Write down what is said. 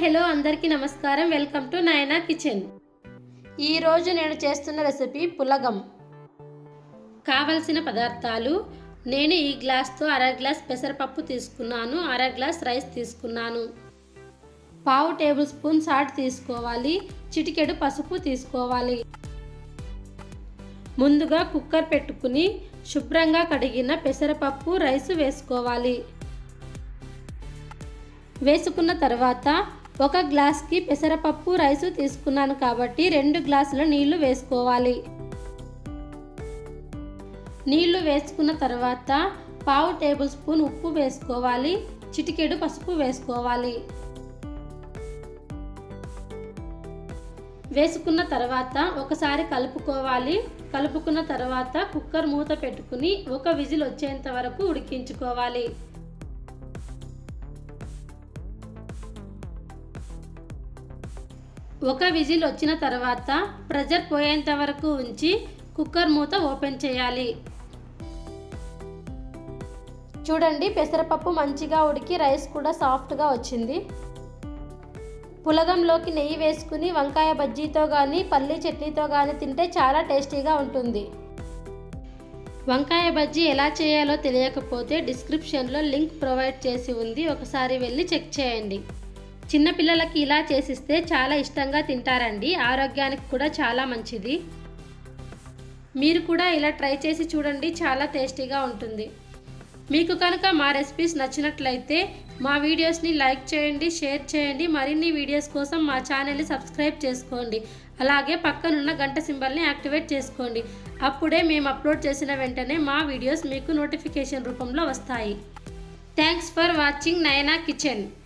hello అందరికీ నమస్కారం welcome to Nayana kitchen ఈరోజు నేను చేస్తున్న రెసిపీ పులగం కావలసిన పదార్థాలు నేను ఈ గ్లాస్తో అర గ్లాస్ పెసరపప్పు తీసుకున్నాను అర గ్లాస్ రైస్ తీసుకున్నాను పావు టేబుల్ స్పూన్ సాల్ట్ తీసుకోవాలి చిటికెడు పసుపు తీసుకోవాలి ముందుగా కుక్కర్ పెట్టుకుని శుభ్రంగా కడిగిన పెసరపప్పు రైస్ వేసుకోవాలి వేసుకున్న తర్వాత ఒక గ్లాస్కి పెసరపప్పు రైసు తీసుకున్నాను కాబట్టి రెండు గ్లాసుల నీళ్లు వేసుకోవాలి నీళ్లు వేసుకున్న తర్వాత పావు టేబుల్ స్పూన్ ఉప్పు వేసుకోవాలి చిటికెడు పసుపు వేసుకోవాలి వేసుకున్న తర్వాత ఒకసారి కలుపుకోవాలి కలుపుకున్న తర్వాత కుక్కర్ మూత పెట్టుకుని ఒక విజిల్ వచ్చేంత వరకు ఉడికించుకోవాలి ఒక విజిల్ వచ్చిన తర్వాత ప్రెజర్ పోయేంత వరకు ఉంచి కుక్కర్ మూత ఓపెన్ చేయాలి చూడండి పెసరపప్పు మంచిగా ఉడికి రైస్ కూడా సాఫ్ట్గా వచ్చింది పులగంలోకి నెయ్యి వేసుకుని వంకాయ బజ్జీతో కానీ పల్లీ చట్నీతో కానీ తింటే చాలా టేస్టీగా ఉంటుంది వంకాయ బజ్జీ ఎలా చేయాలో తెలియకపోతే డిస్క్రిప్షన్లో లింక్ ప్రొవైడ్ చేసి ఉంది ఒకసారి వెళ్ళి చెక్ చేయండి చిన్నపిల్లలకి ఇలా చేసిస్తే చాలా ఇష్టంగా తింటారండి ఆరోగ్యానికి కూడా చాలా మంచిది మీరు కూడా ఇలా ట్రై చేసి చూడండి చాలా టేస్టీగా ఉంటుంది మీకు కనుక మా రెసిపీస్ నచ్చినట్లయితే మా వీడియోస్ని లైక్ చేయండి షేర్ చేయండి మరిన్ని వీడియోస్ కోసం మా ఛానల్ని సబ్స్క్రైబ్ చేసుకోండి అలాగే పక్కనున్న గంట సింబల్ని యాక్టివేట్ చేసుకోండి అప్పుడే మేము అప్లోడ్ చేసిన వెంటనే మా వీడియోస్ మీకు నోటిఫికేషన్ రూపంలో వస్తాయి thanks for watching Nayana kitchen